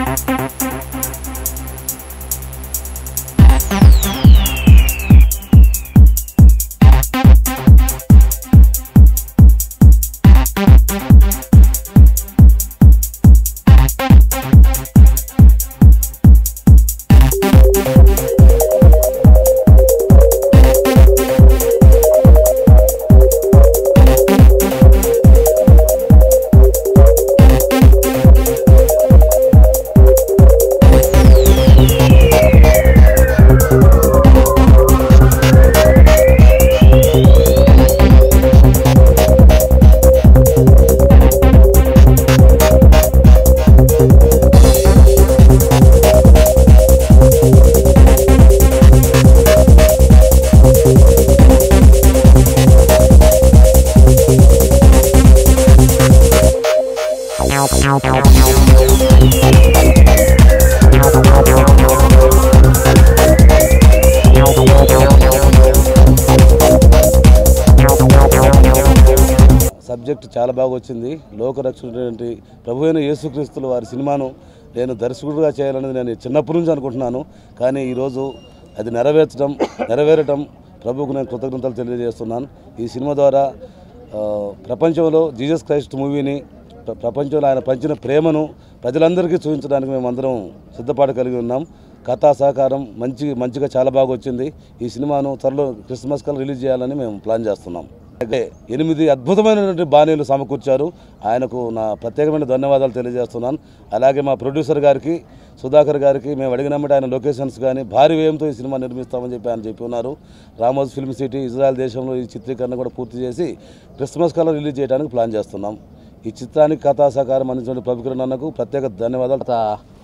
Subject చాలా బాగా వచ్చింది లోకరక్షకుడైనటువంటి ప్రభు అయిన యేసుక్రీస్తులు వారి సినిమాను నేను దర్శకుడిగా చేయాలనేది నేను చిన్నప్పటి నుంచి అనుకుంటున్నాను కానీ ఈరోజు అది నెరవేర్చడం నెరవేరటం ప్రభువుకు నేను కృతజ్ఞతలు తెలియజేస్తున్నాను ఈ సినిమా ద్వారా ఆ, ప్రపంచంలో జీసస్ క్రైస్ట్ మూవీని ప్ర- ప్రపంచంలో ఆయన పంచిన ప్రేమను ప్రజలందరికీ చూపించడానికి మేము అందరం సిద్ధపాటు కలిగి ఉన్నాం కథా సహకారం మంచి మంచిగా చాలా బాగా వచ్చింది ఈ సినిమాను త్వరలో క్రిస్మస్ కల్లా రిలీజ్ చేయాలని మేము ప్లాన్ చేస్తున్నాం అయితే ఎనిమిది అద్భుతమైనటువంటి బాణీలు సమకూర్చారు ఆయనకు నా ప్రత్యేకమైన ధన్యవాదాలు తెలియజేస్తున్నాను అలాగే మా ప్రొడ్యూసర్ గారికి సుధాకర్ గారికి మేము అడిగినమ్మటి ఆయన లొకేషన్స్ కానీ భారీ వ్యయంతో ఈ సినిమా నిర్మిస్తామని చెప్పి ఆయన చెప్పి ఉన్నారు రామోజ్ ఫిల్మ్ సిటీ ఇజ్రాయెల్ దేశంలో ఈ చిత్రీకరణ కూడా పూర్తి చేసి క్రిస్మస్ కల్లా రిలీజ్ చేయడానికి ప్లాన్ చేస్తున్నాం ఈ చిత్రానికి కథా సహకారం అందించిన ప్రభుకిరణ్ అన్నకు ప్రత్యేక ధన్యవాదాలు తర్వాత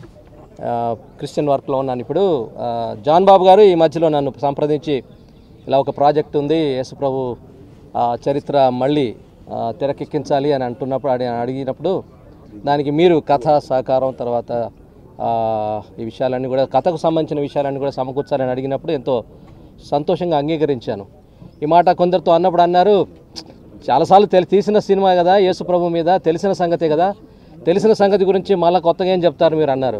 ఆ, క్రిస్టియన్ వర్క్లో ఉన్నాను ఇప్పుడు ఆ, జాన్ బాబు గారు ఈ మధ్యలో నన్ను సంప్రదించి ఇలా ఒక ప్రాజెక్ట్ ఉంది యేసుప్రభు ఆ, చరిత్ర మళ్ళీ ఆ, తెరకెక్కించాలి అని అంటున్నప్పుడు అడి అడిగినప్పుడు దానికి మీరు కథ సహకారం తర్వాత ఆ, ఈ విషయాలన్నీ కూడా కథకు సంబంధించిన విషయాలన్నీ కూడా సమకూర్చాలని అడిగినప్పుడు ఎంతో సంతోషంగా అంగీకరించాను ఈ మాట కొందరితో అన్నప్పుడు అన్నారు చాలాసార్లు తెలి తీసిన సినిమా కదా యేసుప్రభు మీద తెలిసిన సంగతే కదా తెలిసిన సంగతి గురించి మళ్ళీ కొత్తగా ఏం చెప్తారు మీరు అన్నారు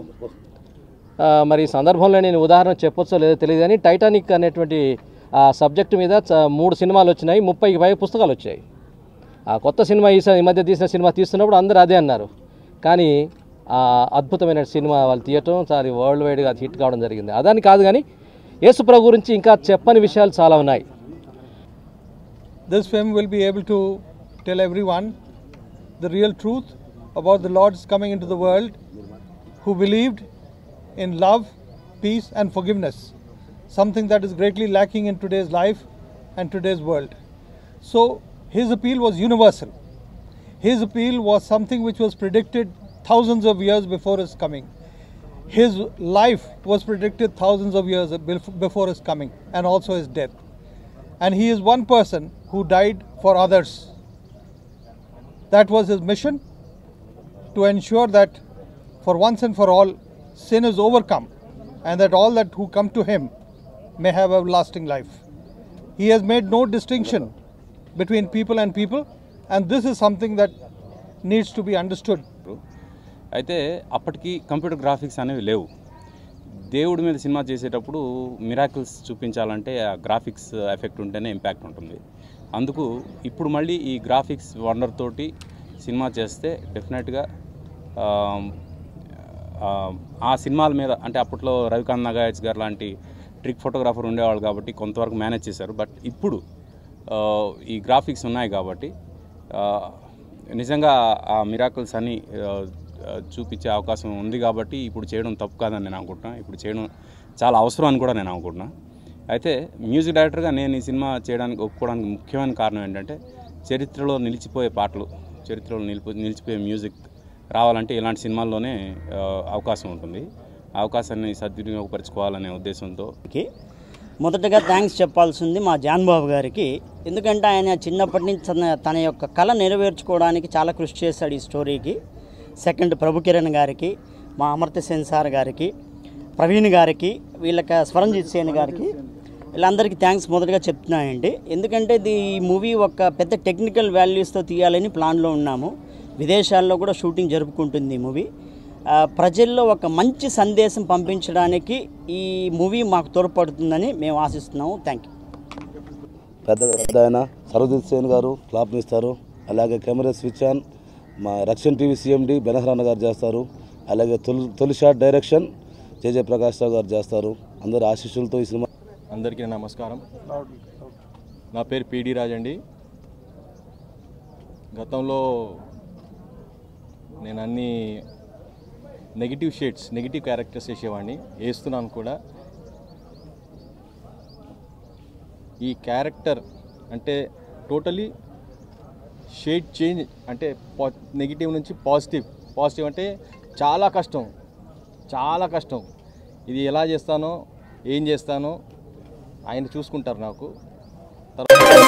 ఆ, మరి ఈ సందర్భంలో నేను ఉదాహరణ చెప్పొచ్చో లేదో తెలియదు కానీ టైటానిక్ అనేటువంటి ఆ సబ్జెక్టు మీద చ- మూడు సినిమాలు వచ్చినాయి ముప్పైకి పైగా పుస్తకాలు వచ్చాయి ఆ కొత్త సినిమా ఈ స- ఈ మధ్య తీసిన సినిమా తీస్తున్నప్పుడు అందరూ అదే అన్నారు కానీ ఆ అద్భుతమైన సినిమా వాళ్ళు తీయటం సారి వరల్డ్ వైడ్గా అది హిట్ కావడం జరిగింది అదని కాదు కానీ యేసుప్రభు గురించి ఇంకా చెప్పని విషయాలు చాలా ఉన్నాయి This film will be able to tell everyone the real truth about the Lord's coming into the world who believed in love, peace, and forgiveness, something that is greatly lacking in today's life and today's world. So, his appeal was universal. His appeal was something which was predicted thousands of years before his coming. His life was predicted thousands of years bef- before his coming and also his death and he is one person who died for others. That was his mission to ensure that for once and for all sin is overcome and that all that who come to him may have everlasting life. He has made no distinction between people and people and this is something that needs to be understood. అయితే అప్పటికి computer graphics అనేవి లేవు దేవుడి మీద cinema చేసేటప్పుడు miracles చూపించాలంటే ఆ graphics effect ఉంటేనే ఇంపాక్ట్ ఉంటుంది అందుకు ఇప్పుడు మళ్ళీ ఈ గ్రాఫిక్స్ వండర్ తోటి సినిమా చేస్తే డెఫినెట్గా ఆ సినిమాల మీద అంటే అప్పట్లో రవికాంత్ నగాయచ్ గారు లాంటి ట్రిక్ ఫోటోగ్రాఫర్ ఉండేవాళ్ళు కాబట్టి కొంతవరకు మేనేజ్ చేశారు బట్ ఇప్పుడు ఆ, ఈ గ్రాఫిక్స్ ఉన్నాయి కాబట్టి ఆ, నిజంగా ఆ మిరాకిల్స్ అని ఆ, ఆ, చూపించే అవకాశం ఉంది కాబట్టి ఇప్పుడు చేయడం తప్పు కాదని నేను అనుకుంటున్నాను ఇప్పుడు చేయడం చాలా అవసరం అని కూడా నేను అనుకుంటున్నాను అయితే మ్యూజిక్ డైరెక్టర్గా నేను ఈ సినిమా చేయడానికి ఒప్పుకోవడానికి ముఖ్యమైన కారణం ఏంటంటే చరిత్రలో నిలిచిపోయే పాటలు చరిత్రలో నిలిపి నిలిచిపోయే మ్యూజిక్ రావాలంటే ఇలాంటి సినిమాల్లోనే ఆ, అవకాశం ఉంటుంది ఆ అవకాశాన్ని సద్వినియోగపరచుకోవాలనే ఉద్దేశంతో కి మొదటగా థ్యాంక్స్ చెప్పాల్సింది మా జాన్ బాబు గారికి ఎందుకంటే ఆయన చిన్నప్పటి నుంచి తన తన యొక్క కళ నెరవేర్చుకోవడానికి చాలా కృషి చేశాడు ఈ స్టోరీకి సెకండ్ ప్రభు కిరణ్ గారికి మా అమర్త్య సేన్ సార్ గారికి ప్రవీణ్ గారికి వీళ్ళకి స్వరంజిత్ సేన్ గారికి వీళ్ళందరికీ థ్యాంక్స్ మొదటగా చెప్తున్నానండి ఎందుకంటే ఇది ఈ మూవీ ఒక పెద్ద టెక్నికల్ వాల్యూస్తో తీయాలని ప్లాన్లో ఉన్నాము విదేశాల్లో కూడా షూటింగ్ జరుపుకుంటుంది ఈ మూవీ ఆ, ప్రజల్లో ఒక మంచి సందేశం పంపించడానికి ఈ మూవీ మాకు తోడ్పడుతుందని మేము ఆశిస్తున్నాము థ్యాంక్ యూ పెద్ద పెద్ద ఆయన సర్వజిత్ సేన్ గారు క్లాప్ ఇస్తారు అలాగే కెమెరా స్విచ్ ఆన్ మా రక్షణ్ టీవీ సీఎండి బెనహరాన్న గారు చేస్తారు అలాగే తొలి తొలి షాట్ డైరెక్షన్ జేజే ప్రకాష్ రావు గారు చేస్తారు అందరి ఆశీస్సులతో ఈ సినిమా అందరికీ నమస్కారం నా పేరు పిడి రాజ్ అండి గతంలో నేను అన్ని నెగిటివ్ షేడ్స్ నెగిటివ్ క్యారెక్టర్స్ వేసేవాడిని వేస్తున్నాను కూడా ఈ క్యారెక్టర్ అంటే టోటలీ షేడ్ చేంజ్ అంటే పా నెగిటివ్ నుంచి పాజిటివ్ పాజిటివ్ అంటే చాలా కష్టం చాలా కష్టం ఇది ఎలా చేస్తానో ఏం చేస్తానో ఆయన చూసుకుంటారు నాకు తర్వాత